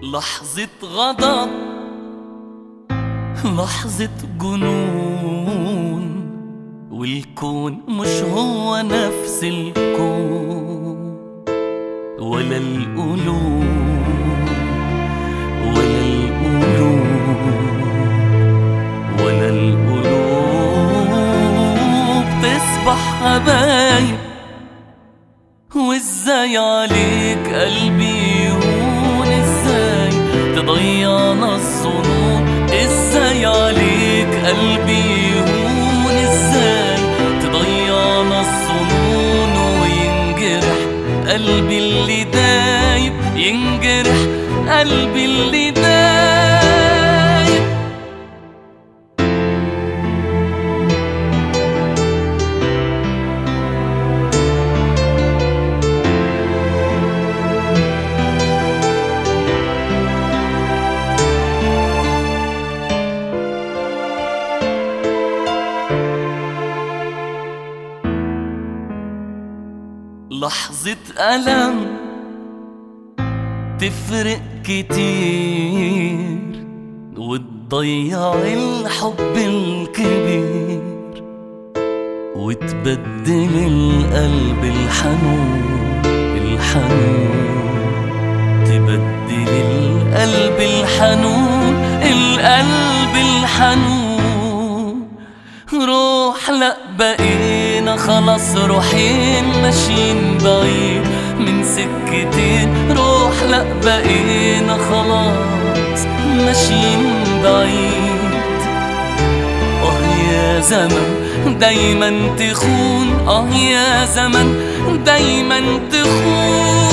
لحظة غضب لحظة جنون والكون مش هو نفس الكون ولا القلوب ولا القلوب ولا القلوب تصبح حبايب وازاي عليك قلبي يهون ازاي تضيعنا الظنون ازاي عليك قلبي يهون ازاي تضيعنا الظنون وينجرح قلبي اللي دايب ينجرح قلبي اللي دايب لحظة ألم تفرق كتير وتضيع الحب الكبير وتبدل القلب الحنون الحنون تبدل القلب الحنون القلب الحنون روح لا بقينا خلاص روحين ماشيين بعيد من سكتين روح لا بقينا خلاص ماشيين بعيد اه يا زمن دايما تخون اه يا زمن دايما تخون